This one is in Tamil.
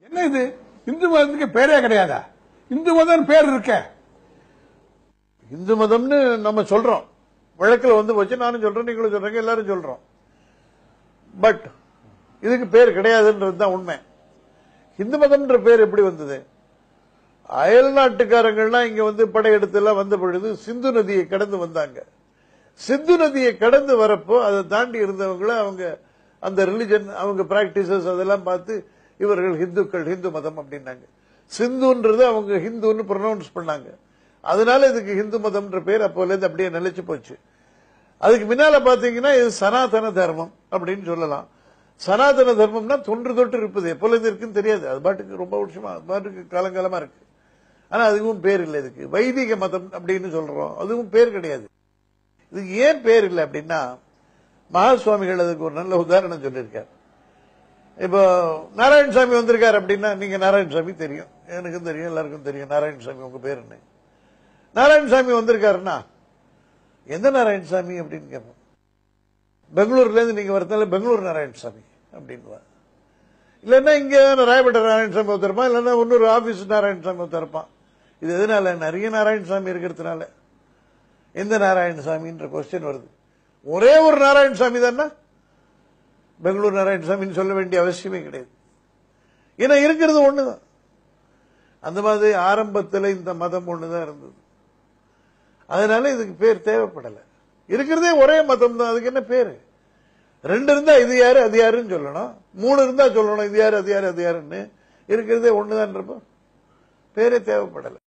என்ன இது இந்து மதத்துக்கு பேரே கிடையாதா இந்து மதம் பேர் இருக்க இந்து மதம்னு நம்ம சொல்றோம் வழக்கில் வந்து வச்சு நானும் சொல்றேன் நீங்களும் சொல்றீங்க எல்லாரும் சொல்றோம் பட் இதுக்கு பேர் கிடையாதுன்றது தான் உண்மை இந்து மதம்ன்ற பேர் எப்படி வந்தது அயல் நாட்டுக்காரங்கள்லாம் இங்க வந்து படையெடுத்து எல்லாம் வந்த பொழுது சிந்து நதியை கடந்து வந்தாங்க சிந்து நதியை கடந்து வரப்போ அதை தாண்டி இருந்தவங்கள அவங்க அந்த ரிலிஜன் அவங்க பிராக்டிசஸ் அதெல்லாம் பார்த்து இவர்கள் ஹிந்துக்கள் ஹிந்து மதம் அப்படின்னாங்க சிந்துன்றது அவங்க ஹிந்துன்னு ப்ரொனவுன்ஸ் பண்ணாங்க அதனால இதுக்கு ஹிந்து மதம்ன்ற பேர் அப்போலேருந்து அப்படியே நிலைச்சு போச்சு அதுக்கு முன்னால பாத்தீங்கன்னா இது சனாதன தர்மம் அப்படின்னு சொல்லலாம் சனாதன தர்மம்னா தொன்று தொட்டு இருப்பது எப்பொழுது இருக்குன்னு தெரியாது அது பாட்டுக்கு ரொம்ப வருஷமா அது பாட்டுக்கு காலங்காலமா இருக்கு ஆனா அதுவும் பேர் இல்லை இதுக்கு வைதிக மதம் அப்படின்னு சொல்றோம் அதுவும் பேர் கிடையாது இதுக்கு ஏன் பேர் இல்லை அப்படின்னா மகாசுவாமிகள் அதுக்கு ஒரு நல்ல உதாரணம் சொல்லியிருக்கார் இப்போ நாராயணசாமி வந்திருக்கார் அப்படின்னா நீங்க நாராயணசாமி தெரியும் எனக்கும் தெரியும் எல்லாருக்கும் தெரியும் நாராயணசாமி உங்க பேர் என்ன நாராயணசாமி வந்திருக்காருன்னா எந்த நாராயணசாமி அப்படின்னு கேட்போம் பெங்களூர்ல இருந்து நீங்க வரதால பெங்களூர் நாராயணசாமி அப்படின்னு இல்லைன்னா இங்க ராயப்பட்ட நாராயணசாமி ஒருத்தருப்பான் இல்லைன்னா இன்னொரு ஆபீஸ் நாராயணசாமி ஒருத்தருப்பான் இது எதனால நிறைய நாராயணசாமி இருக்கிறதுனால எந்த நாராயணசாமின்ற கொஸ்டின் வருது ஒரே ஒரு நாராயணசாமி தானே பெங்களூர் நாராயணசாமின்னு சொல்ல வேண்டிய அவசியமே கிடையாது ஏன்னா இருக்கிறது ஒண்ணுதான் அந்த மாதிரி ஆரம்பத்தில் இந்த மதம் ஒண்ணுதான் இருந்தது அதனால இதுக்கு பேர் தேவைப்படல இருக்கிறதே ஒரே மதம் தான் அதுக்கு என்ன பேரு ரெண்டு இருந்தா இது யாரு அது யாருன்னு சொல்லணும் மூணு இருந்தா சொல்லணும் இது யாரு அது யாரு அது யாருன்னு இருக்கிறதே ஒண்ணுதான்றப்போ பேரே தேவைப்படல